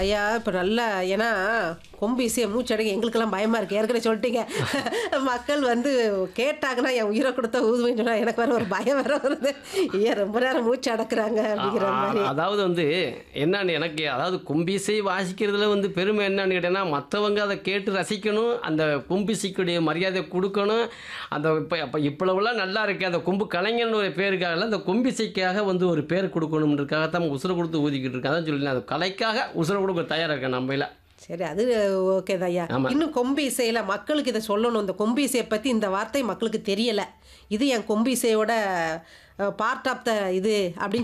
ஐயா இப்போ நல்லா ஏன்னா கொம்பு ஈஸியாக மூச்சடைங்க எங்களுக்கெல்லாம் பயமாக இருக்குது ஏற்கனவே சொல்லிட்டீங்க மக்கள் வந்து கேட்டாங்கன்னா என் உயிரை கொடுத்தா ஊதுவேன்னு சொன்னா எனக்கு வேற ஒரு பயம் வேற வருது ஐயா ரொம்ப நேரம் மூச்சு அடக்குறாங்க அப்படிங்கிற மாதிரி அதாவது வந்து என்னன்னு எனக்கு அதாவது கும்பிசை வாசிக்கிறதுல வந்து பெருமை என்னன்னு கேட்டேன்னா மற்றவங்க அதை கேட்டு ரசிக்கணும் அந்த கும்பிசைக்குடைய மரியாதை கொடுக்கணும் அந்த இப்போ இப்போ இப்பளவுலாம் நல்லா இருக்கு அந்த கும்பு கலைஞர்னு ஒரு பேருக்காக அந்த கும்பிசைக்காக வந்து ஒரு பேர் கொடுக்கணுன்றதுக்காக தான் உசுரை கொடுத்து ஊதிக்கிட்டு இருக்கேன் அதான் சொல்லி அந்த கலைக்காக உசுரை கொடுக்க தயாராக இருக்கேன் நம்மள சரி அது ஓகே ஐயா ஆமா. இன்னும் கொம்பு இசையில் மக்களுக்கு இதை சொல்லணும் இந்த கொம்பு இசையை பற்றி இந்த வார்த்தை மக்களுக்கு தெரியலை இது என் கொம்பு இசையோட பார்ட் ஆஃப் த இது அப்படின்னு